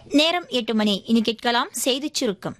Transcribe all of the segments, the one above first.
நேரம் எட்டு மணி இனி கேட்கலாம் செய்திச் சுருக்கம்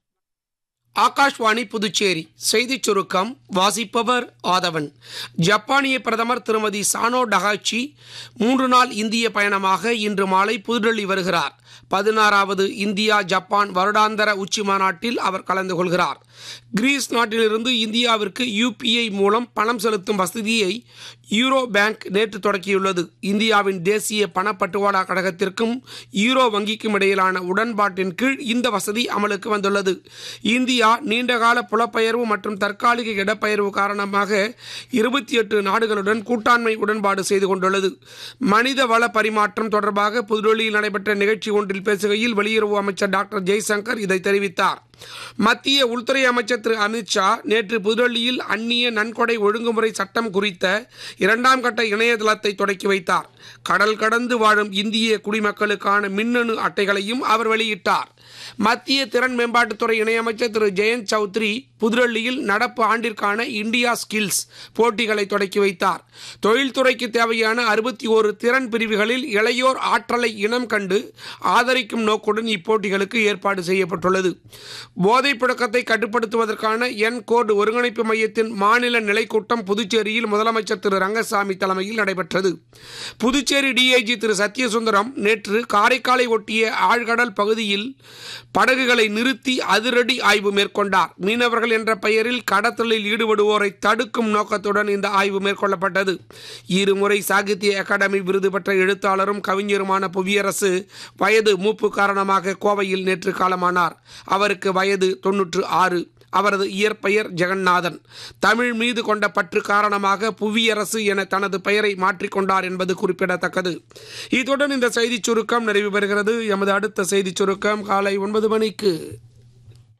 ஆகாஷ்வாணி புதுச்சேரி செய்திச் சுருக்கம் வாசிப்பவர் ஆதவன் ஜப்பானிய பிரதமர் திருமதி சானோ டகாச்சி மூன்று நாள் இந்திய பயணமாக இன்று மாலை புதுடெல்லி வருகிறார் பதினாறாவது இந்தியா ஜப்பான் வருடாந்தர உச்சி மாநாட்டில் அவர் கலந்து கொள்கிறார் கிரீஸ் நாட்டிலிருந்து இந்தியாவிற்கு யூபிஐ மூலம் பணம் செலுத்தும் வசதியை யூரோ பேங்க் நேற்று தொடங்கியுள்ளது இந்தியாவின் தேசிய பணப்பட்டுவாடா கழகத்திற்கும் யூரோ வங்கிக்கும் இடையிலான உடன்பாட்டின் கீழ் இந்த வசதி அமலுக்கு வந்துள்ளது இந்தியா நீண்டகால புலப்பெயர்வு மற்றும் தற்காலிக இடப்பெயர்வு காரணமாக இருபத்தி எட்டு நாடுகளுடன் கூட்டாண்மை உடன்பாடு செய்து கொண்டுள்ளது மனித வள பரிமாற்றம் தொடர்பாக புதுடெல்லியில் நடைபெற்ற நிகழ்ச்சி ஒன்றில் பேசுகையில் வெளியுறவு அமைச்சர் டாக்டர் ஜெய்சங்கர் இதை தெரிவித்தார் மத்திய உள்துறை அமைச்சர் திரு அமித்ஷா நேற்று புதுடெல்லியில் அந்நிய நன்கொடை ஒழுங்குமுறை சட்டம் குறித்த இரண்டாம் கட்ட இணையதளத்தை தொடக்கி வைத்தார் கடல் கடந்து வாழும் இந்திய குடிமக்களுக்கான மின்னணு அட்டைகளையும் அவர் வெளியிட்டார் மத்திய திறன் மேம்பாட்டுத்துறை இணையமைச்சர் திரு ஜெயந்த் சௌத்ரி புதுடெல்லியில் நடப்பு ஆண்டிற்கான இந்தியா ஸ்கில்ஸ் போட்டிகளை தொடக்கி வைத்தார் தொழில்துறைக்கு தேவையான அறுபத்தி ஒரு திறன் பிரிவுகளில் இளையோர் ஆற்றலை இனம் கண்டு ஆதரிக்கும் நோக்குடன் இப்போட்டிகளுக்கு ஏற்பாடு செய்யப்பட்டுள்ளது போதைப் புழக்கத்தை கட்டுப்படுத்துவதற்கான என் கோட் ஒருங்கிணைப்பு மையத்தின் மாநில நிலைக்கூட்டம் புதுச்சேரியில் முதலமைச்சர் திரு ரங்கசாமி தலைமையில் நடைபெற்றது புதுச்சேரி டிஐஜி திரு சத்யசுந்தரம் நேற்று காரைக்காலை ஒட்டிய ஆழ்கடல் பகுதியில் படகுகளை நிறுத்தி அதிரடி ஆய்வு மேற்கொண்டார் மீனவர்கள் என்ற பெயரில் கடத்தலில் ஈடுபடுவோரை தடுக்கும் நோக்கத்துடன் இந்த ஆய்வு மேற்கொள்ளப்பட்டது இருமுறை சாகித்ய அகாடமி விருது பெற்ற எழுத்தாளரும் கவிஞருமான புவியரசு வயது மூப்பு காரணமாக கோவையில் நேற்று காலமானார் அவருக்கு வயது தொன்னூற்று ஆறு அவரது இயற்பெயர் ஜெகநாதன் தமிழ் மீது கொண்ட பற்று காரணமாக புவியரசு என தனது பெயரை மாற்றிக்கொண்டார் என்பது குறிப்பிடத்தக்கது இத்துடன் இந்த செய்திச் சுருக்கம் நிறைவு பெறுகிறது எமது அடுத்த செய்திச் சுருக்கம் காலை ஒன்பது மணிக்கு